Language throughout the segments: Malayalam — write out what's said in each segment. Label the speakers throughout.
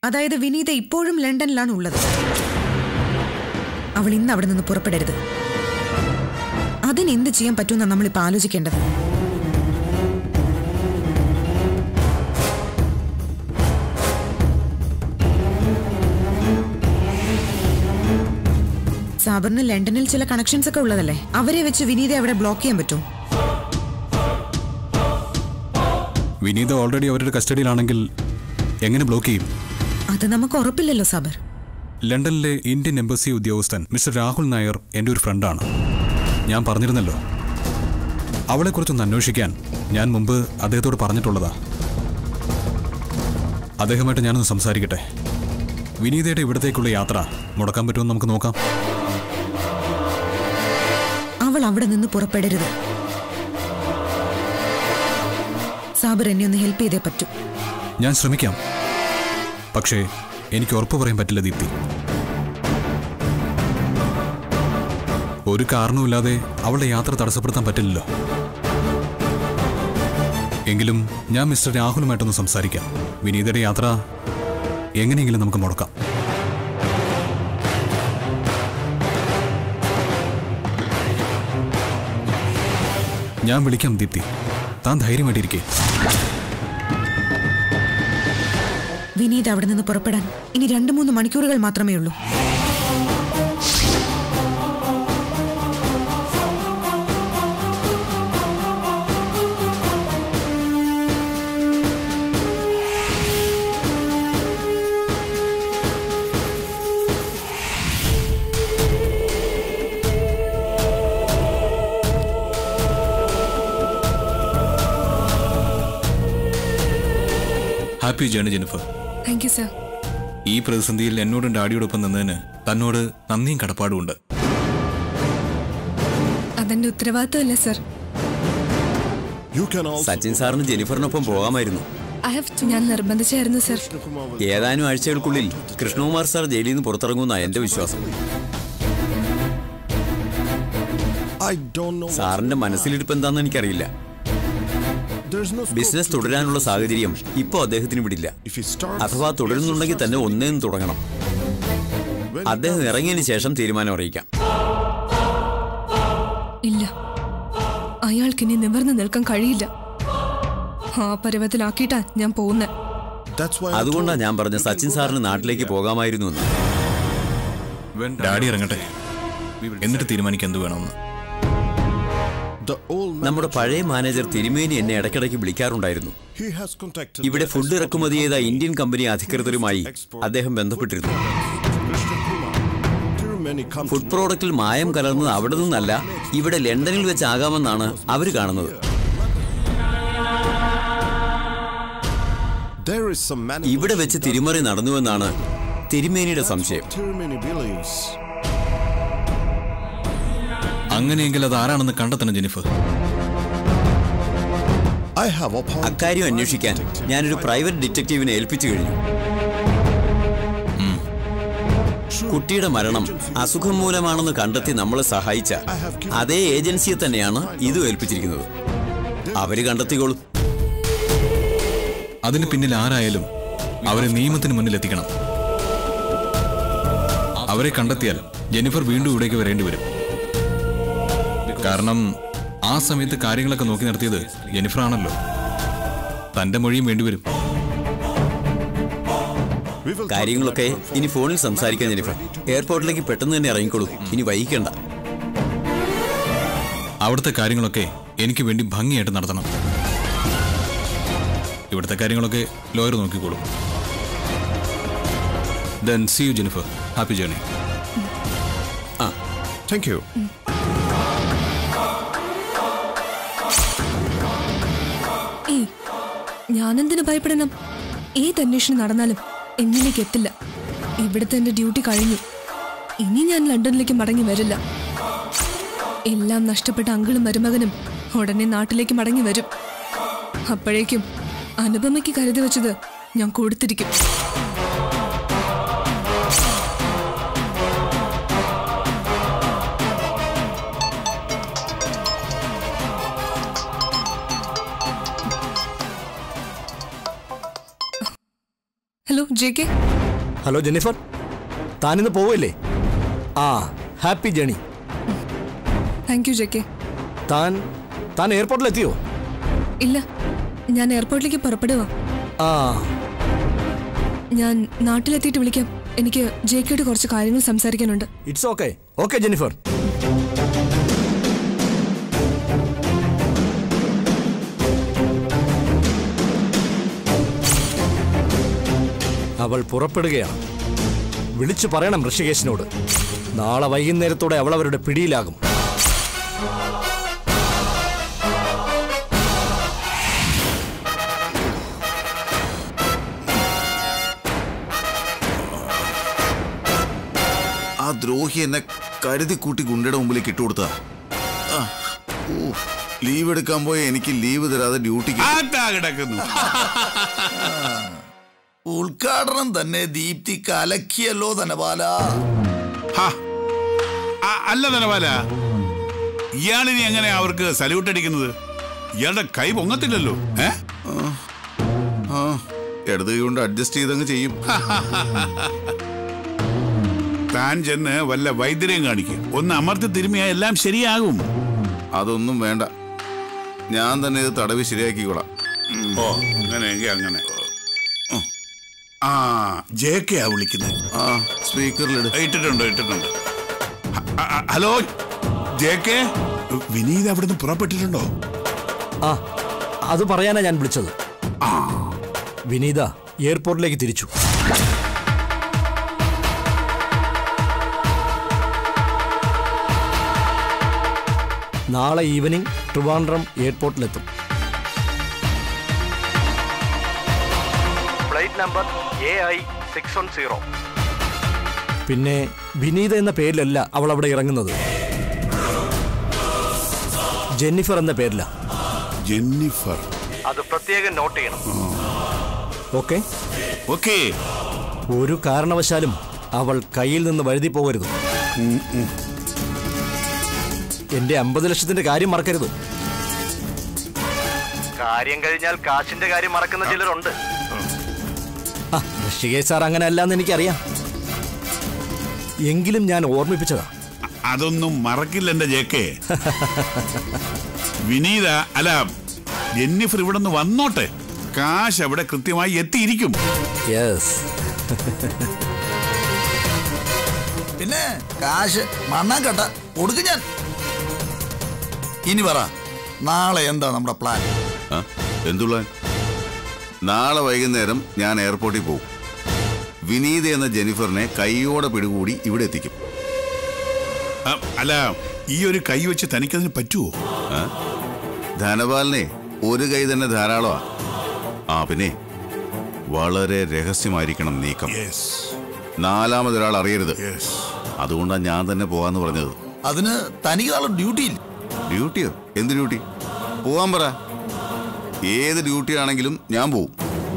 Speaker 1: അതായത് വിനീത ഇപ്പോഴും ലണ്ടനിലാണ് ഉള്ളത് അവൾ ഇന്ന് അവിടെ നിന്ന് പുറപ്പെടരുത് അതിന് എന്ത് ചെയ്യാൻ പറ്റുമെന്നാണ് നമ്മളിപ്പോൾ ആലോചിക്കേണ്ടത് സാബറിന് ലണ്ടനിൽ ചില കണക്ഷൻസ് ഒക്കെ ഉള്ളതല്ലേ അവരെ വെച്ച് വിനീത അവിടെ ബ്ലോക്ക് ചെയ്യാൻ പറ്റും
Speaker 2: വിനീത ഓൾറെഡി അവരുടെ കസ്റ്റഡിയിലാണെങ്കിൽ എങ്ങനെ ബ്ലോക്ക് ചെയ്യും
Speaker 1: അത് നമുക്ക് ഉറപ്പില്ലല്ലോ സാബർ
Speaker 2: ലണ്ടനിലെ ഇന്ത്യൻ എംബസി ഉദ്യോഗസ്ഥൻ മിസ്റ്റർ രാഹുൽ നായർ എൻ്റെ ഒരു ഫ്രണ്ടാണ് ഞാൻ പറഞ്ഞിരുന്നല്ലോ അവളെക്കുറിച്ചൊന്ന് അന്വേഷിക്കാൻ ഞാൻ മുമ്പ് അദ്ദേഹത്തോട് പറഞ്ഞിട്ടുള്ളതാ അദ്ദേഹമായിട്ട് ഞാനൊന്ന് സംസാരിക്കട്ടെ വിനീതയുടെ ഇവിടത്തേക്കുള്ള യാത്ര മുടക്കാൻ പറ്റുമെന്ന് നമുക്ക് നോക്കാം
Speaker 1: അവൾ അവിടെ നിന്ന് പുറപ്പെടരുത് സാബർ എന്നെ ഒന്ന് ഹെൽപ്പ് ചെയ്തേ പറ്റൂ
Speaker 2: ഞാൻ ശ്രമിക്കാം പക്ഷേ എനിക്ക് ഉറപ്പ് പറയാൻ പറ്റില്ല ദീപ്തി ഒരു കാരണവുമില്ലാതെ അവളുടെ യാത്ര തടസ്സപ്പെടുത്താൻ പറ്റില്ലല്ലോ എങ്കിലും ഞാൻ മിസ്റ്റർ രാഹുലുമായിട്ടൊന്ന് സംസാരിക്കാം വിനീതയുടെ യാത്ര എങ്ങനെയെങ്കിലും നമുക്ക് മുടക്കാം ഞാൻ വിളിക്കാം ദീപ്തി താൻ ധൈര്യമായിട്ടിരിക്കേ
Speaker 1: വിനീത് അവിടെ നിന്ന് പുറപ്പെടാൻ ഇനി രണ്ടു മൂന്ന് മണിക്കൂറുകൾ മാത്രമേ ഉള്ളൂ
Speaker 2: happy journey Jennifer
Speaker 3: thank you sir
Speaker 2: ഈ പ്രതിസന്ധിയിൽ എന്നോടും ഡാഡിയോടൊപ്പം നിന്നതിന് തന്നോട് നന്ദിയും കടപ്പാടുമുണ്ട്
Speaker 3: അതെന്റെ ഉത്തരവാദിത്തമല്ലേ sir
Speaker 4: You can also
Speaker 5: Sachin സാറിന് ജെനിഫറിനൊപ്പം പോകാമായിരുന്നു
Speaker 3: ഐ ഹാവ് ഞാൻ നിർബന്ധിച്ചായിരുന്നു സർ
Speaker 5: ഏതാനും ആഴ്ചകൾക്കുള്ളിൽ കൃഷ്ണകുമാർ സാർ ജയിലിൽ നിന്ന് പുറത്തിറങ്ങുന്ന എന്റെ വിശ്വാസം
Speaker 4: I don't know.
Speaker 5: സാറിന്റെ മനസ്സിലിരിപ്പ് എന്താണെന്ന് എനിക്കറിയില്ല
Speaker 4: There's no scope
Speaker 5: business
Speaker 4: to-
Speaker 5: തുടരാനുള്ള സാഹചര്യം ഇപ്പോൾ അദ്ദേഹത്തിന് വിടില്ല
Speaker 4: If he starts,
Speaker 5: അഥവാ തുടരുന്നുണ്ടെങ്കിൽ തന്നെ ഒന്നേന്ന് തുടങ്ങണം
Speaker 4: when
Speaker 5: അദ്ദേഹം ഇറങ്ങിയതിന് ശേഷം തീരുമാനം അറിയിക്കാം
Speaker 3: ഇല്ല അയാൾക്കിനി നിവർന്നു നിൽക്കാൻ കഴിയില്ല ആ പരുവത്തിലാക്കിയിട്ടാ ഞാൻ പോകുന്നത്
Speaker 4: that's why I
Speaker 5: അതുകൊണ്ടാണ്
Speaker 4: told
Speaker 5: ഞാൻ
Speaker 4: you
Speaker 5: പറഞ്ഞ
Speaker 4: you
Speaker 5: സച്ചിൻ
Speaker 4: can go
Speaker 5: സാറിന്
Speaker 4: back.
Speaker 5: നാട്ടിലേക്ക് പോകാമായിരുന്നു എന്ന്
Speaker 2: ഡാഡി ഇറങ്ങട്ടെ എന്നിട്ട് തീരുമാനിക്കാൻ എന്ത് വേണമെന്ന്
Speaker 4: The old man,
Speaker 5: നമ്മുടെ പഴയ മാനേജർ തിരുമേനി എന്നെ ഇടയ്ക്കിടയ്ക്ക് വിളിക്കാറുണ്ടായിരുന്നു
Speaker 4: he has contacted
Speaker 5: ഇവിടെ
Speaker 4: the
Speaker 5: ഫുഡ് ഇറക്കുമതി ചെയ്ത ഇന്ത്യൻ കമ്പനി അധികൃതരുമായി
Speaker 4: export
Speaker 5: അദ്ദേഹം ബന്ധപ്പെട്ടിരുന്നു
Speaker 4: Krishna Kumar. Tirumani come
Speaker 5: food
Speaker 4: to
Speaker 5: പ്രോഡക്റ്റിൽ മായം കലർന്നത് അവിടെ നിന്നല്ല ഇവിടെ ലണ്ടനിൽ വെച്ചാകാമെന്നാണ് അവർ കാണുന്നത്
Speaker 4: There is some
Speaker 5: ഇവിടെ വെച്ച്
Speaker 4: manipulation
Speaker 5: തിരിമറി നടന്നുവെന്നാണ് തിരുമേനിയുടെ സംശയം
Speaker 4: Tirumani believes.
Speaker 2: അങ്ങനെയെങ്കിൽ അത് ആരാണെന്ന് കണ്ടെത്തണം ജെനിഫർ
Speaker 4: I have appointed
Speaker 5: അക്കാര്യം അന്വേഷിക്കാൻ ഞാനൊരു പ്രൈവറ്റ് ഡിറ്റക്റ്റീവിനെ ഏൽപ്പിച്ചു കഴിഞ്ഞു കുട്ടിയുടെ മരണം അസുഖം മൂലമാണെന്ന് കണ്ടെത്തി നമ്മളെ സഹായിച്ച അതേ ഏജൻസിയെ തന്നെയാണ് ഇതും ഏൽപ്പിച്ചിരിക്കുന്നത് അവര് കണ്ടെത്തിക്കോളും
Speaker 2: അതിന് പിന്നിൽ ആരായാലും അവരെ നിയമത്തിന് മുന്നിൽ എത്തിക്കണം അവരെ കണ്ടെത്തിയാൽ ജെനിഫർ വീണ്ടും ഇവിടേക്ക് വരേണ്ടി വരും കാരണം ആ സമയത്ത് കാര്യങ്ങളൊക്കെ നോക്കി നടത്തിയത് ജെനിഫർ ആണല്ലോ തന്റെ മൊഴിയും വേണ്ടിവരും
Speaker 4: We will talk
Speaker 5: കാര്യങ്ങളൊക്കെ
Speaker 4: later on phone.
Speaker 5: ഇനി ഫോണിൽ സംസാരിക്കാൻ ജെനിഫർ എയർപോർട്ടിലേക്ക് പെട്ടെന്ന് തന്നെ ഇറങ്ങിക്കോളൂ ഇനി വൈകിക്കണ്ട
Speaker 2: അവിടുത്തെ കാര്യങ്ങളൊക്കെ എനിക്ക് വേണ്ടി ഭംഗിയായിട്ട് നടത്തണം ഇവിടുത്തെ കാര്യങ്ങളൊക്കെ ലോയർ നോക്കിക്കോളും then see you Jennifer happy journey
Speaker 4: Thank you.
Speaker 3: ഏയ് ഞാനെന്തിനു ഭയപ്പെടണം ഏത് അന്വേഷണം നടന്നാലും എന്നിലേക്ക് എത്തില്ല ഇവിടുത്തെ എന്റെ ഡ്യൂട്ടി കഴിഞ്ഞു ഇനി ഞാൻ ലണ്ടനിലേക്ക് മടങ്ങി വരില്ല എല്ലാം നഷ്ടപ്പെട്ട അങ്കിളും മരുമകനും ഉടനെ നാട്ടിലേക്ക് മടങ്ങി വരും അപ്പോഴേക്കും അനുപമയ്ക്ക് കരുതി വെച്ചത് ഞാൻ കൊടുത്തിരിക്കും hello J K
Speaker 6: hello Jennifer താനിന്ന് പോവല്ലേ ആ happy journey
Speaker 3: thank you J K
Speaker 6: താൻ താൻ എയർപോർട്ടിലെത്തിയോ
Speaker 3: ഇല്ല ഞാൻ എയർപോർട്ടിലേക്ക് പുറപ്പെടുക
Speaker 6: ആ
Speaker 3: ഞാൻ നാട്ടിലെത്തിയിട്ട് വിളിക്കാം എനിക്ക് ജെ കെയോട് കുറച്ച് കാര്യങ്ങൾ സംസാരിക്കാനുണ്ട്
Speaker 6: ഇറ്റ്സ് ഓക്കെ ഓക്കെ ജെന്നിഫർ അവൾ പുറപ്പെടുകയാണ് വിളിച്ചു പറയണം ഋഷികേശിനോട് നാളെ വൈകുന്നേരത്തോടെ അവൾ അവരുടെ പിടിയിലാകും
Speaker 7: ആ ദ്രോഹി എന്നെ കരുതി കൂട്ടി ഗുണ്ടയുടെ മുമ്പിലേക്ക് ഇട്ടുകൊടുത്താ ആ, ഊ, ലീവ് എടുക്കാൻ പോയ എനിക്ക് ലീവ് തരാതെ ഡ്യൂട്ടിക്ക്
Speaker 8: ആത്താ കിടക്കുന്നു
Speaker 9: ഉദ്ഘാടനം തന്നെ ദീപ്തി കലക്കിയല്ലോ ധനപാല
Speaker 8: ഹാ. ആ, അല്ല ധനപാല ഇയാളിനി എങ്ങനെ അവർക്ക് സല്യൂട്ട് അടിക്കുന്നത് ഇയാളുടെ കൈ പൊങ്ങത്തില്ലല്ലോ ഏ
Speaker 7: ആ ഇടത് കൈ കൊണ്ട് അഡ്ജസ്റ്റ് ചെയ്തങ്ങ് ചെയ്യും
Speaker 8: താൻ ചെന്ന് വല്ല വൈദ്യരെയും കാണിക്കും ഒന്ന് അമർത്തി തിരുമിയാ എല്ലാം ശരിയാകും
Speaker 7: അതൊന്നും വേണ്ട ഞാൻ തന്നെ ഇത് തടവി ശരിയാക്കിക്കോളാം
Speaker 8: ഓ അങ്ങനെയെങ്കിൽ അങ്ങനെ ആ ജെ കെ ആ വിളിക്കുന്നത്
Speaker 7: ആ സ്പീക്കറിലിട്
Speaker 8: ഇട്ടിട്ടുണ്ട് ഇട്ടിട്ടുണ്ട് ഹ- ആ, ആ, ഹലോ ജെ കെ വിനീത് അവിടുന്ന് പുറപ്പെട്ടിട്ടുണ്ടോ
Speaker 6: ആ അത് പറയാനാ ഞാൻ വിളിച്ചത് വിനീത എയർപോർട്ടിലേക്ക് തിരിച്ചു നാളെ ഈവനിങ് ട്രിവാൻഡ്രം എയർപോർട്ടിലെത്തും flight number A I six one zero പിന്നെ വിനീത എന്ന പേരിലല്ല അവൾ അവിടെ ഇറങ്ങുന്നത് ജെന്നിഫർ എന്ന പേരില
Speaker 8: ജെന്നിഫർ
Speaker 6: അത് പ്രത്യേകം നോട്ട് ചെയ്യണം ഓക്കെ
Speaker 8: ഓക്കേ
Speaker 6: ഒരു കാരണവശാലും അവൾ കയ്യിൽ നിന്ന് വഴുതി പോകരുത് എന്റെ അമ്പത് ലക്ഷത്തിന്റെ കാര്യം മറക്കരുത് കാര്യം കഴിഞ്ഞാൽ കാശിന്റെ കാര്യം മറക്കുന്ന ചിലരുണ്ട് ആ, ഋഷികേശ് സാർ അങ്ങനെ അല്ലാന്ന് എനിക്കറിയാം എങ്കിലും ഞാൻ ഓർമ്മിപ്പിച്ചതാ
Speaker 8: അതൊന്നും മറക്കില്ല എന്റെ ജെ കെ വിനീത അല്ല ജെന്നിഫർ ഇവിടെ നിന്ന് വന്നോട്ടെ കാശ് അവിടെ കൃത്യമായി എത്തിയിരിക്കും
Speaker 6: യെസ്
Speaker 9: പിന്നെ കാശ് മണ്ണാൻ കട്ട കൊടുക്കും ഞാൻ ഇനി പറ നാളെ എന്താ നമ്മുടെ പ്ലാൻ
Speaker 7: ആ, എന്തുള്ള നാളെ വൈകുന്നേരം ഞാൻ എയർപോർട്ടിൽ പോകും വിനീത എന്ന ജെനിഫറിനെ കൈയോടെ പിടികൂടി ഇവിടെ എത്തിക്കും
Speaker 8: ആ, അല്ല ഈ ഒരു കൈ വെച്ച് തനിക്കതിന് പറ്റുമോ
Speaker 7: ആ? ധനപാലിനെ ഒരു കൈ തന്നെ ധാരാളമാ ആ പിന്നെ വളരെ രഹസ്യമായിരിക്കണം നീക്കം
Speaker 8: യെസ്
Speaker 7: നാലാമതൊരാൾ അറിയരുത്
Speaker 8: യെസ്
Speaker 7: അതുകൊണ്ടാണ് ഞാൻ തന്നെ പോവാന്ന് പറഞ്ഞത്
Speaker 9: അതിന് തനിക്ക് നാളെ ഡ്യൂട്ടിയിൽ
Speaker 7: ഡ്യൂട്ടിയോ എന്ത് ഡ്യൂട്ടി പോവാൻ പറ ഏത് ഡ്യൂട്ടി ആണെങ്കിലും ഞാൻ പോവും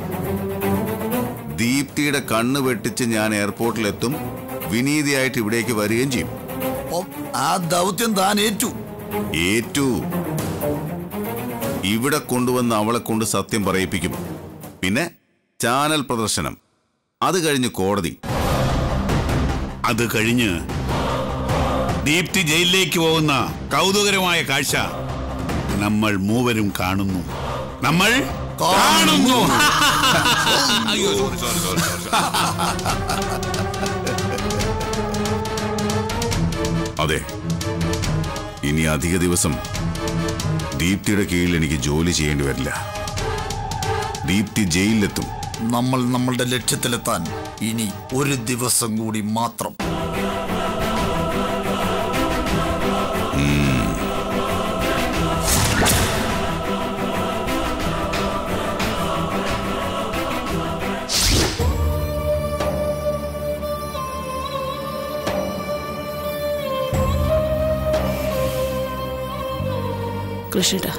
Speaker 7: ദീപ്തിയുടെ കണ്ണ് വെട്ടിച്ച് ഞാൻ എയർപോർട്ടിലെത്തും വിനീതിയായിട്ട് ഇവിടേക്ക് വരികയും ചെയ്യും
Speaker 9: ഒ, ആ ദൗത്യം താൻ ഏറ്റു
Speaker 7: ഏറ്റു ഇവിടെ കൊണ്ടുവന്ന് അവളെ കൊണ്ട് സത്യം പറയിപ്പിക്കും പിന്നെ ചാനൽ പ്രദർശനം അത് കഴിഞ്ഞ് കോടതി
Speaker 8: അത് കഴിഞ്ഞ് ദീപ്തി ജയിലിലേക്ക് പോകുന്ന കൗതുകരമായ കാഴ്ച നമ്മൾ മൂവരും കാണുന്നു നമ്മൾ കാണുന്നു അയ്യോ സോറി സോറി സോറി
Speaker 7: അതെ ഇനി അധിക ദിവസം ദീപ്തിയുടെ കീഴിൽ എനിക്ക് ജോലി ചെയ്യേണ്ടി വരില്ല ദീപ്തി ജയിലിലെത്തും
Speaker 9: നമ്മൾ നമ്മളുടെ ലക്ഷ്യത്തിലെത്താൻ ഇനി ഒരു ദിവസം കൂടി മാത്രം
Speaker 10: കൃഷിട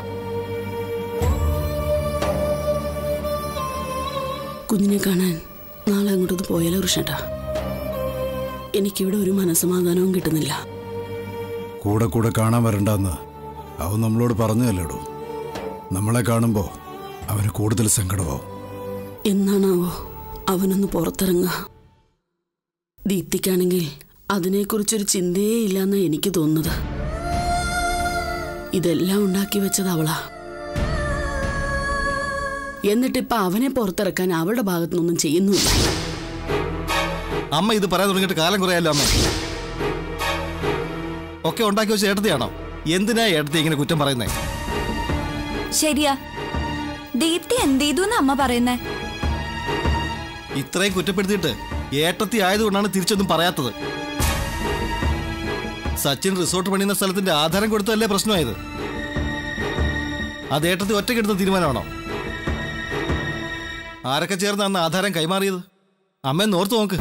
Speaker 10: കുഞ്ഞിനെ കാണാൻ നാളെ അങ്ങോട്ടൊന്ന് പോയാലോ കൃഷ്ണേട്ടാ എനിക്കിവിടെ ഒരു മനസ്സമാധാനവും കിട്ടുന്നില്ല
Speaker 11: കൂടെ കൂടെ കാണാൻ വരണ്ടെന്ന് അവൻ നമ്മളോട് പറഞ്ഞതല്ലേടോ നമ്മളെ കാണുമ്പോൾ അവന് കൂടുതൽ സങ്കടമാവും
Speaker 10: എന്നാണാവോ അവനൊന്ന് പുറത്തിറങ്ങുക ദീപ്തിക്കാണെങ്കിൽ അതിനെക്കുറിച്ചൊരു ചിന്തയേ ഇല്ലെന്നാ എനിക്ക് തോന്നുന്നത് ഇതെല്ലാം ഉണ്ടാക്കി വെച്ചത് അവളാ എന്നിട്ടിപ്പൊ അവനെ പുറത്തിറക്കാൻ അവളുടെ ഭാഗത്തുനിന്നൊന്നും ചെയ്യുന്നുമില്ല
Speaker 12: അമ്മ ഇത് പറയാൻ തുടങ്ങിയിട്ട് കാലം കുറയാലോ അമ്മ ഒക്കെ ഉണ്ടാക്കി വെച്ച ഏട്ടത്തിയാണോ എന്തിനാ ഏട്ടത്തി ഇങ്ങനെ കുറ്റം പറയുന്നേ
Speaker 13: ശരിയാ ദീപ്തി എന്ത് ചെയ്തു അമ്മ പറയുന്നേ
Speaker 12: ഇത്രയും കുറ്റപ്പെടുത്തിയിട്ട് ഏട്ടത്തി ആയതുകൊണ്ടാണ് തിരിച്ചൊന്നും പറയാത്തത് സച്ചിൻ റിസോർട്ട് പണിയുന്ന സ്ഥലത്തിന്റെ ആധാരം കൊടുത്തതല്ലേ പ്രശ്നമായത് അത് ഏട്ടത്തി ഒറ്റയ്ക്കെടുത്ത തീരുമാനമാണോ ആരൊക്കെ ചേർന്ന് അന്ന് ആധാരം കൈമാറിയത് അമ്മ ഓർത്ത് നോക്ക്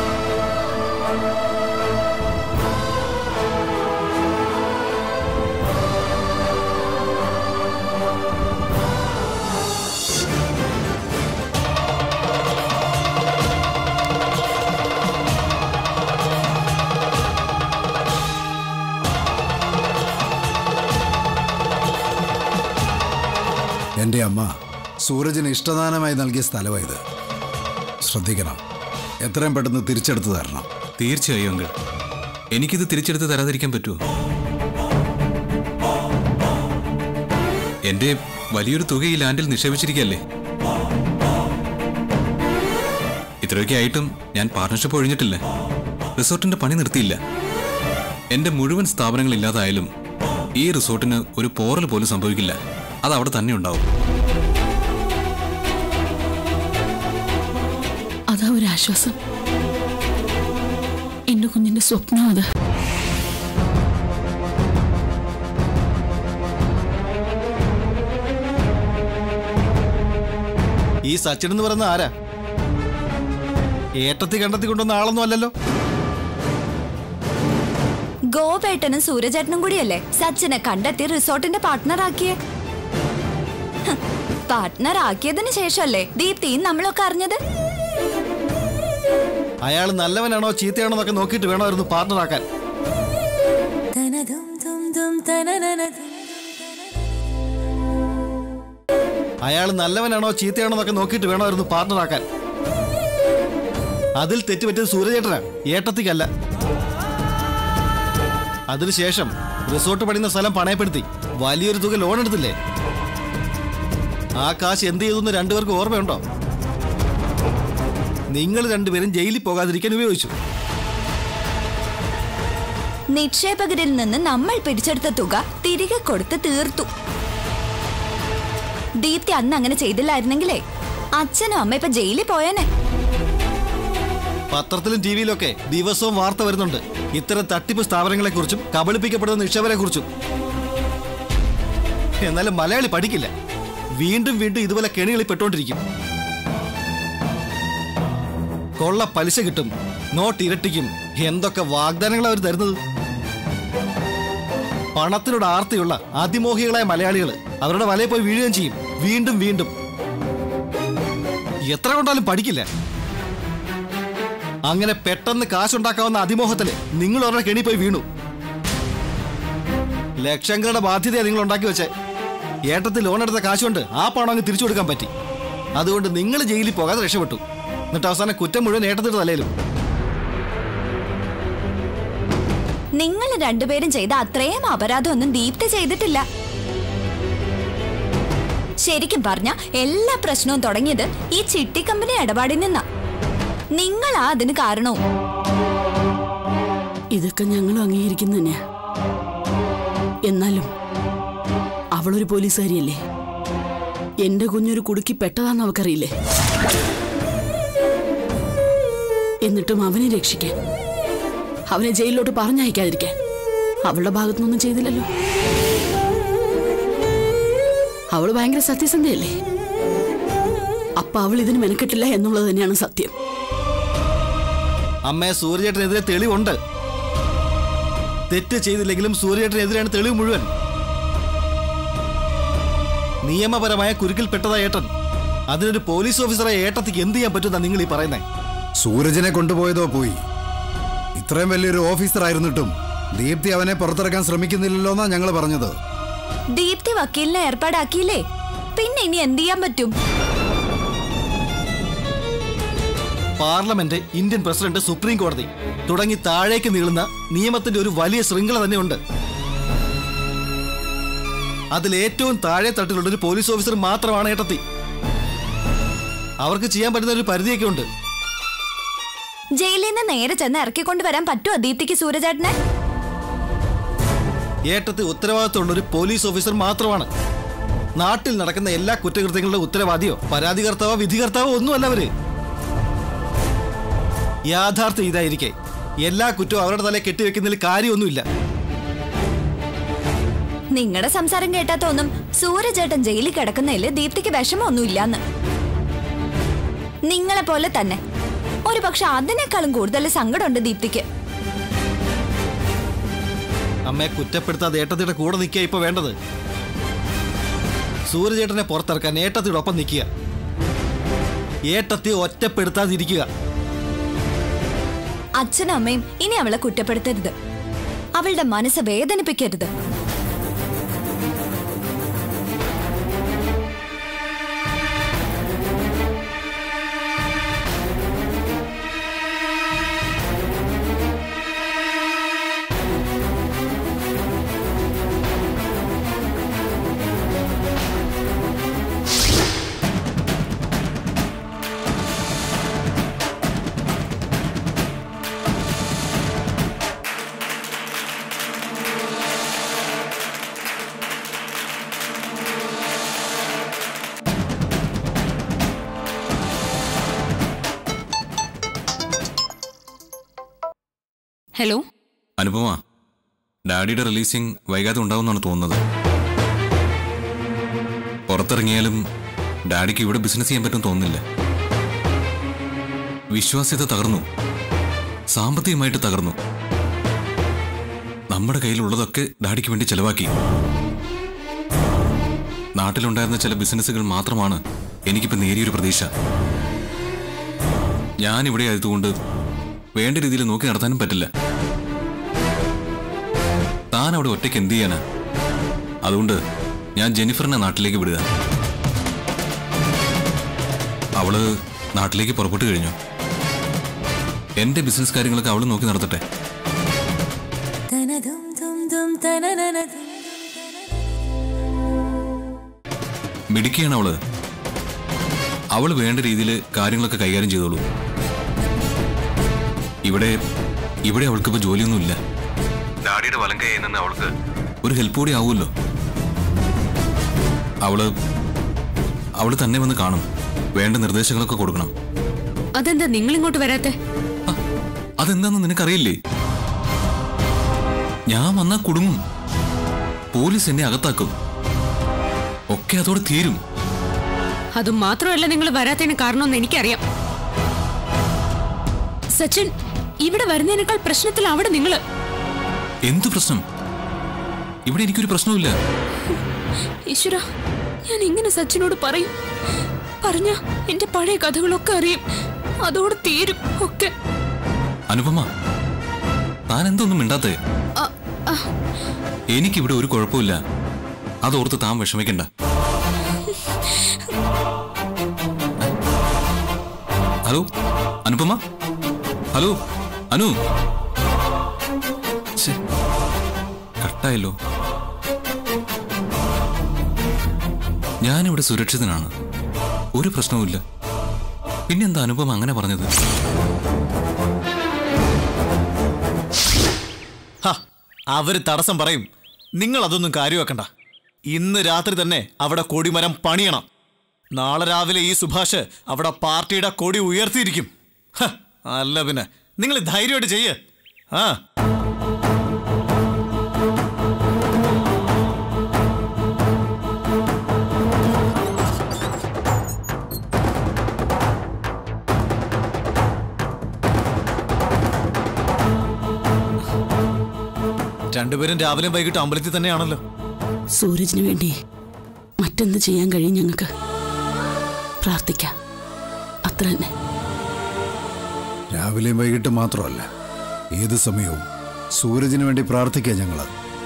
Speaker 11: എൻ്റെ അമ്മ സൂരജിന് ഇഷ്ടദാനമായി നൽകിയ സ്ഥലമായത് ശ്രദ്ധിക്കണം എത്രയും പെട്ടെന്ന് തിരിച്ചെടുത്തു തരണം
Speaker 2: തീർച്ചയായും അങ്കിൾ എനിക്കിത് തിരിച്ചെടുത്ത് തരാതിരിക്കാൻ പറ്റുമോ എന്റെ വലിയൊരു തുക ഈ ലാൻഡിൽ നിക്ഷേപിച്ചിരിക്കുകയല്ലേ ഇത്രയൊക്കെ ആയിട്ടും ഞാൻ പാർട്ണർഷിപ്പ് ഒഴിഞ്ഞിട്ടില്ല റിസോർട്ടിന്റെ പണി നിർത്തിയില്ല എന്റെ മുഴുവൻ സ്ഥാപനങ്ങൾ ഇല്ലാതായാലും ഈ റിസോർട്ടിന് ഒരു പോറൽ പോലും സംഭവിക്കില്ല അത് അവിടെ തന്നെ ഉണ്ടാവും
Speaker 10: അതാ ഒരു ആശ്വാസം എന്റെ കുഞ്ഞിന്റെ സ്വപ്നം അത്
Speaker 12: ഈ സച്ചിൻ എന്ന് പറയുന്ന ആരാ ഏട്ടത്തി കണ്ടെത്തി കൊണ്ടുവന്ന ആളൊന്നും അല്ലല്ലോ
Speaker 13: ഗോപേട്ടനും സൂര്യചേട്ടനും കൂടിയല്ലേ സച്ചിനെ കണ്ടെത്തി റിസോർട്ടിന്റെ പാർട്ട്ണർ ആക്കിയേ പാർട്ട്ണർ ആക്കിയതിനു ശേഷമല്ലേ ദീപ്തിയും നമ്മളൊക്കെ അറിഞ്ഞത്
Speaker 12: അയാൾ നല്ലവനാണോ ചീത്തയാണോ എന്നൊക്കെ നോക്കിയിട്ട് വേണമായിരുന്നു പാർട്ണറാക്കാൻ അയാൾ നല്ലവനാണോ ചീത്തയാണോ എന്നൊക്കെ നോക്കിയിട്ട് വേണമായിരുന്നു പാർട്ണറാക്കാൻ അതിൽ തെറ്റുപറ്റിയത് സൂര്യചേട്ടനാ ഏട്ടത്തിക്കല്ല അതിനുശേഷം റിസോർട്ട് പണിയുന്ന സ്ഥലം പണയപ്പെടുത്തി വലിയൊരു തുക ലോൺ എടുത്തില്ലേ ആ കാശ് എന്ത് ചെയ്തു രണ്ടുപേർക്ക് ഓർമ്മയുണ്ടോ നിങ്ങൾ രണ്ടുപേരും ജയിലിൽ പോകാതിരിക്കാൻ ഉപയോഗിച്ചു
Speaker 13: നിക്ഷേപകരിൽ നിന്ന് നമ്മൾ പിടിച്ചെടുത്ത തുക തിരികെ കൊടുത്ത് തീർത്തു ദീപ്തി അന്ന് അങ്ങനെ ചെയ്തില്ലായിരുന്നെങ്കിലേ അച്ഛനും അമ്മ ഇപ്പൊ ജയിലിൽ പോയേനെ
Speaker 12: പത്രത്തിലും ടി വിയിലൊക്കെ ദിവസവും വാർത്ത വരുന്നുണ്ട് ഇത്തരം തട്ടിപ്പ് സ്ഥാപനങ്ങളെ കുറിച്ചും കബളിപ്പിക്കപ്പെടുന്ന നിക്ഷേപരെ കുറിച്ചും എന്നാലും മലയാളി പഠിക്കില്ല വീണ്ടും വീണ്ടും ഇതുപോലെ കെണികളിൽ പെട്ടോണ്ടിരിക്കും കൊള്ള പലിശ കിട്ടും നോട്ട് ഇരട്ടിക്കും എന്തൊക്കെ വാഗ്ദാനങ്ങളാണ് അവർ തരുന്നത് പണത്തിനോട് ആർത്തിയുള്ള അതിമോഹികളായ മലയാളികൾ അവരുടെ വലയിൽ പോയി വീഴുകയും ചെയ്യും വീണ്ടും വീണ്ടും എത്ര കൊണ്ടാലും പഠിക്കില്ല അങ്ങനെ പെട്ടെന്ന് കാശുണ്ടാക്കാവുന്ന അതിമോഹത്തില് നിങ്ങൾ അവരുടെ കെണി പോയി വീണു ലക്ഷങ്ങളുടെ ബാധ്യതയാണ് നിങ്ങൾ ഉണ്ടാക്കി വെച്ചേ ഏട്ടത്തിൽ ലോൺ എടുത്ത കാശുകൊണ്ട് ആ പണം അങ്ങ് തിരിച്ചു കൊടുക്കാൻ പറ്റി അതുകൊണ്ട് നിങ്ങൾ ജയിലിൽ പോകാതെ രക്ഷപ്പെട്ടു എന്നിട്ട് അവസാനം കുറ്റം മുഴുവൻ ഏട്ടത്തിന്റെ തലയിലും
Speaker 13: നിങ്ങൾ രണ്ടുപേരും ചെയ്ത അത്രയും അപരാധമൊന്നും ദീപ്തി ചെയ്തിട്ടില്ല ശരിക്കും പറഞ്ഞ എല്ലാ പ്രശ്നവും തുടങ്ങിയത് ഈ ചിട്ടി കമ്പനി ഇടപാടിൽ നിന്നാ നിങ്ങളാ അതിന് കാരണവും
Speaker 10: ഇതൊക്കെ ഞങ്ങളും അംഗീകരിക്കുന്നു തന്നെയാ എന്നാലും അവളൊരു പോലീസുകാരിയല്ലേ എന്റെ കുഞ്ഞൊരു കുടുക്കി പെട്ടതാന്ന് അവക്കറിയില്ലേ എന്നിട്ടും അവനെ രക്ഷിക്കാൻ അവനെ ജയിലിലോട്ട് പറഞ്ഞയക്കാതിരിക്കാൻ അവളുടെ ഭാഗത്തുനിന്നൊന്നും ചെയ്തില്ലല്ലോ അവള് ഭയങ്കര സത്യസന്ധയല്ലേ അപ്പൊ അവൾ ഇതിന് മെനക്കെട്ടില്ല എന്നുള്ളത് തന്നെയാണ് സത്യം
Speaker 12: അമ്മയെ സൂര്യചേട്ടനെതിരെ തെളിവുണ്ട് തെറ്റ് ചെയ്തില്ലെങ്കിലും സൂര്യചേട്ടനെതിരെയാണ് തെളിവ് മുഴുവൻ നിയമപരമായ കുരുക്കിൽപ്പെട്ടതാ ഏട്ടൻ അതിനൊരു പോലീസ് ഓഫീസറെ ഏട്ടത്തിക്ക് എന്ത് ചെയ്യാൻ പറ്റുന്ന നിങ്ങൾ ഈ പറയുന്നേ
Speaker 11: സൂരജിനെ കൊണ്ടുപോയതോ പോയി ഇത്രയും വലിയൊരു ഓഫീസർ ആയിരുന്നിട്ടും ദീപ്തി അവനെ പുറത്തിറക്കാൻ ശ്രമിക്കുന്നില്ലല്ലോ എന്നാ ഞങ്ങൾ പറഞ്ഞത്
Speaker 13: ദീപ്തി വക്കീലിനെ ഏർപ്പാടാക്കിയില്ലേ പിന്നെ ഇനി എന്ത് ചെയ്യാൻ പറ്റും
Speaker 12: പാർലമെന്റ് ഇന്ത്യൻ പ്രസിഡന്റ് സുപ്രീം കോടതി തുടങ്ങി താഴേക്ക് നീളുന്ന നിയമത്തിന്റെ ഒരു വലിയ ശൃംഖല തന്നെയുണ്ട് അതിൽ ഏറ്റവും താഴെ തട്ടിലുള്ള ഒരു പോലീസ് ഓഫീസർ മാത്രമാണ് ഏട്ടത്തി അവർക്ക് ചെയ്യാൻ പറ്റുന്ന ഒരു പരിധിയൊക്കെ ഉണ്ട്
Speaker 13: ജയിലിൽ നിന്ന് നേരെ ചെന്ന് ഇറക്കിക്കൊണ്ട് വരാൻ പറ്റുമോ ദീപ്തിക്ക് സൂരജേട്ടനെ
Speaker 12: ഏട്ടത്തി ഉത്തരവാദിത്തമുള്ള ഒരു പോലീസ് ഓഫീസർ മാത്രമാണ് നാട്ടിൽ നടക്കുന്ന എല്ലാ കുറ്റകൃത്യങ്ങളുടെ ഉത്തരവാദിയോ പരാതികർത്താവോ വിധികർത്താവോ ഒന്നുമല്ല അവര് യാഥാർത്ഥ്യം ഇതായിരിക്കെ എല്ലാ കുറ്റവും അവരുടെ തലയിൽ കെട്ടിവെക്കുന്നതിൽ കാര്യമൊന്നുമില്ല
Speaker 13: നിങ്ങളുടെ സംസാരം കേട്ടാ തോന്നും സൂരജേട്ടൻ ജയിലിൽ കിടക്കുന്നതില് ദീപ്തിക്ക് വിഷമമൊന്നുമില്ലാന്ന് നിങ്ങളെ പോലെ തന്നെ ഒരു പക്ഷെ അതിനേക്കാളും കൂടുതൽ സങ്കടമുണ്ട് ദീപ്തിക്ക്
Speaker 12: അമ്മയെ കുറ്റപ്പെടുത്താതെ ഏട്ടത്തിയുടെ കൂടെ നിൽക്കുക ഇപ്പൊ വേണ്ടത് സൂര്യചേട്ടനെ പുറത്തിറക്കാൻ ഏട്ടത്തിയുടെ ഒപ്പം നിൽക്കുക ഏട്ടത്തി ഒറ്റപ്പെടുത്താതിരിക്കുക
Speaker 13: അച്ഛനും അമ്മയും ഇനി അവളെ കുറ്റപ്പെടുത്തരുത് അവളുടെ മനസ്സ് വേദനിപ്പിക്കരുത്
Speaker 1: ഹലോ
Speaker 2: അനുപമ ഡാഡിയുടെ റിലീസിംഗ് വൈകാതെ ഉണ്ടാവുമെന്നാണ് തോന്നുന്നത് പുറത്തിറങ്ങിയാലും ഡാഡിക്ക് ഇവിടെ ബിസിനസ് ചെയ്യാൻ പറ്റും തോന്നുന്നില്ല വിശ്വാസ്യത തകർന്നു സാമ്പത്തികമായിട്ട് തകർന്നു നമ്മുടെ കയ്യിലുള്ളതൊക്കെ ഡാഡിക്ക് വേണ്ടി ചെലവാക്കി നാട്ടിലുണ്ടായിരുന്ന ചില ബിസിനസ്സുകൾ മാത്രമാണ് എനിക്കിപ്പോൾ നേരിയൊരു പ്രതീക്ഷ ഞാൻ ഇവിടെ ആയതുകൊണ്ട് വേണ്ട രീതിയിൽ നോക്കി നടത്താനും പറ്റില്ല താൻ അവിടെ ഒറ്റയ്ക്ക് എന്ത് ചെയ്യാനാ അതുകൊണ്ട് ഞാൻ ജെനിഫറിനെ നാട്ടിലേക്ക് വിടുക അവള് നാട്ടിലേക്ക് പുറപ്പെട്ടു കഴിഞ്ഞു എന്റെ ബിസിനസ് കാര്യങ്ങളൊക്കെ അവള് നോക്കി നടത്തട്ടെ മിടുക്കിയാണ് അവള് അവള് വേണ്ട രീതിയിൽ കാര്യങ്ങളൊക്കെ കൈകാര്യം ചെയ്തോളൂ ഇവിടെ ഇവിടെ അവൾക്കിപ്പോ ജോലിയൊന്നുമില്ല ഡാഡിയുടെ വലം കൈ നിന്ന് അവൾക്ക് ഒരു ഹെൽപ്പ് കൂടി ആവുമല്ലോ അവള് അവള് തന്നെ വന്ന് കാണും വേണ്ട നിർദ്ദേശങ്ങളൊക്കെ കൊടുക്കണം
Speaker 1: അതെന്താ നിങ്ങൾ ഇങ്ങോട്ട് വരാത്തെ
Speaker 2: അതെന്താന്ന് നിനക്കറിയില്ലേ ഞാൻ വന്നാ കുടുങ്ങും പോലീസ് എന്നെ അകത്താക്കും ഒക്കെ അതോടെ തീരും
Speaker 1: അത് മാത്രമല്ല നിങ്ങൾ വരാത്തതിന് കാരണമെന്ന് എനിക്കറിയാം സച്ചിൻ ഇവിടെ വരുന്നതിനേക്കാൾ പ്രശ്നത്തിൽ അവിടെ നിങ്ങള്
Speaker 2: എന്ത് പ്രശ്നം ഇവിടെ എനിക്കൊരു പ്രശ്നവുമില്ല
Speaker 1: ഈശ്വര ഞാൻ എങ്ങനെ സച്ചിനോട് പറയും പറഞ്ഞ എന്റെ പഴയ കഥകളൊക്കെ അറിയും അതോടെ തീരും ഒക്കെ
Speaker 2: അനുപമ താൻ എന്തൊന്നും മിണ്ടാത്തേ
Speaker 1: ആ, ആ,
Speaker 2: എനിക്കിവിടെ ഒരു കുഴപ്പമില്ല അതോർത്ത് താൻ വിഷമിക്കണ്ട ഹലോ അനുപമ ഹലോ അനു ഛെ, കട്ടായല്ലോ ഞാനിവിടെ സുരക്ഷിതനാണ് ഒരു പ്രശ്നവുമില്ല പിന്നെന്താ അനുപമ അങ്ങനെ പറഞ്ഞത്
Speaker 14: ഹ, അവര് തടസ്സം പറയും നിങ്ങൾ അതൊന്നും കാര്യമാക്കണ്ട ഇന്ന് രാത്രി തന്നെ അവിടെ കൊടിമരം പണിയണം നാളെ രാവിലെ ഈ സുഭാഷ് അവിടെ പാർട്ടിയുടെ കൊടി ഉയർത്തിയിരിക്കും ഹ, അല്ല പിന്നെ നിങ്ങൾ ധൈര്യമായിട്ട് ചെയ്യ് ആ രണ്ടുപേരും രാവിലെയും വൈകിട്ട് അമ്പലത്തിൽ തന്നെയാണല്ലോ
Speaker 10: സൂരജിന് വേണ്ടി മറ്റെന്ത് ചെയ്യാൻ കഴിയും ഞങ്ങൾക്ക് പ്രാർത്ഥിക്കാം അത്ര തന്നെ
Speaker 11: രാവിലെയും വൈകിട്ട് മാത്രമല്ല ഏത് സമയവും സൂരജിന് വേണ്ടി പ്രാർത്ഥിക്കാം ഞങ്ങൾ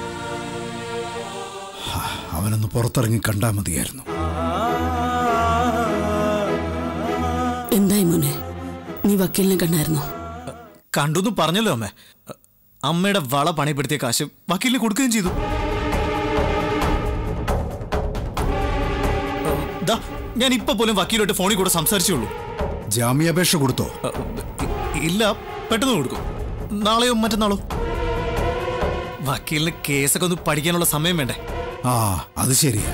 Speaker 11: അവനൊന്ന് പുറത്തിറങ്ങി കണ്ടാ മതിയായിരുന്നു
Speaker 10: എന്തായി മോനെ നീ വക്കീലിനെ കണ്ടായിരുന്നോ
Speaker 14: കണ്ടുന്ന് പറഞ്ഞല്ലോ അമ്മേ അമ്മയുടെ വള പണിപ്പെടുത്തിയ കാശ് വക്കീലിന് കൊടുക്കുകയും ചെയ്തു ദാ, ഞാൻ ഇപ്പൊ പോലും വക്കീലോട്ട് ഫോണിൽ കൂടെ സംസാരിച്ചുള്ളൂ
Speaker 11: ജാമ്യാപേക്ഷ കൊടുത്തോ
Speaker 14: ഇല്ല പെട്ടെന്ന് കൊടുക്കും നാളെയോ മറ്റന്നാളോ വക്കീലിന് കേസൊക്കെ ഒന്ന് പഠിക്കാനുള്ള സമയം വേണ്ടേ
Speaker 11: ആ അത് ശരിയാ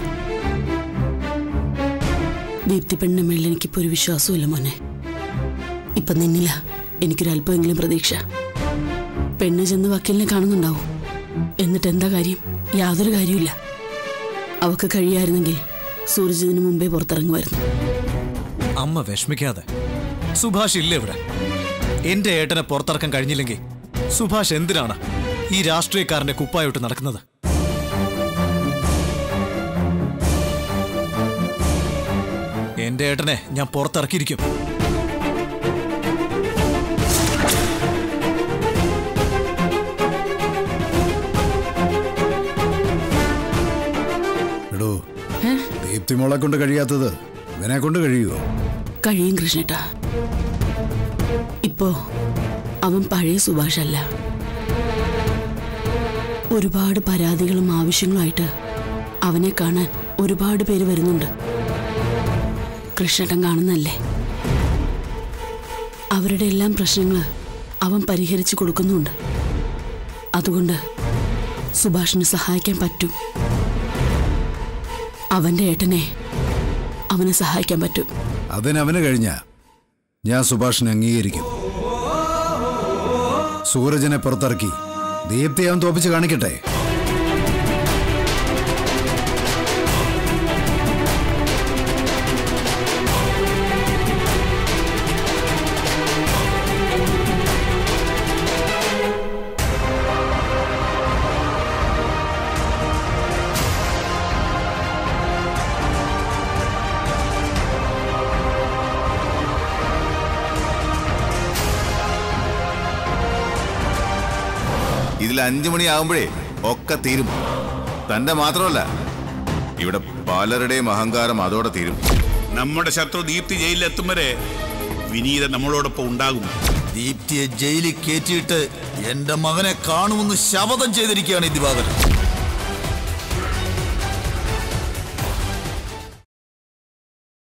Speaker 10: ദീപ്തി പെണ്ണിന്റെ മേളിൽ എനിക്കിപ്പോ ഒരു വിശ്വാസമില്ല മോനെ ഇപ്പൊ നിന്നില്ല എനിക്കൊരല്പമെങ്കിലും പ്രതീക്ഷ പെണ്ണ് ചെന്ന് വക്കീലിനെ കാണുന്നുണ്ടാവും എന്നിട്ട് എന്താ കാര്യം യാതൊരു കാര്യമില്ല അവക്ക് കഴിയായിരുന്നെങ്കിൽ സൂരജ് ഇതിനു മുമ്പേ പുറത്തിറങ്ങുമായിരുന്നു
Speaker 14: അമ്മ വിഷമിക്കാതെ സുഭാഷ് ഇല്ല ഇവിടെ എന്റെ ഏട്ടനെ പുറത്തിറക്കാൻ കഴിഞ്ഞില്ലെങ്കിൽ സുഭാഷ് എന്തിനാണ് ഈ രാഷ്ട്രീയക്കാരന്റെ കുപ്പായോട്ട് നടക്കുന്നത് എന്റെ ഏട്ടനെ ഞാൻ പുറത്തിറക്കിയിരിക്കും
Speaker 11: എടോ ദീപ്തി മോളെ കൊണ്ട് കഴിയാത്തത് ഇവനെ കൊണ്ട് കഴിയുമോ
Speaker 10: കഴിയും കൃഷ്ണേട്ടാ ഇപ്പോ അവൻ പഴയ സുഭാഷല്ല ഒരുപാട് പരാതികളും ആവശ്യങ്ങളുമായിട്ട് അവനെ കാണാൻ ഒരുപാട് പേര് വരുന്നുണ്ട് കൃഷ്ണേട്ടൻ കാണുന്നല്ലേ അവരുടെ എല്ലാം പ്രശ്നങ്ങൾ അവൻ പരിഹരിച്ചു കൊടുക്കുന്നുണ്ട് അതുകൊണ്ട് സുഭാഷിന് സഹായിക്കാൻ പറ്റും അവന്റെ ഏട്ടനെ അവനെ സഹായിക്കാൻ പറ്റും
Speaker 11: അതിനവന് കഴിഞ്ഞ ഞാൻ സുഭാഷിനെ അംഗീകരിക്കും സൂരജിനെ പുറത്തിറക്കി ദീപ്തി അവൻ തോപ്പിച്ച് കാണിക്കട്ടെ
Speaker 7: ഇതിൽ അഞ്ചു മണിയാകുമ്പോഴേ ഒക്കെ തീരും തന്റെ മാത്രമല്ല ഇവിടെ പലരുടെയും അഹങ്കാരം അതോടെ തീരും
Speaker 8: നമ്മുടെ ശത്രു ദീപ്തി ജയിലിലെത്തും വരെ വിനീത നമ്മളോടൊപ്പം ഉണ്ടാകും
Speaker 9: ദീപ്തിയെ ജയിലിൽ കയറ്റിയിട്ട് എന്റെ മകനെ കാണുമെന്ന് ശപഥം ചെയ്തിരിക്കുകയാണ് ഈ ദിവാകരൻ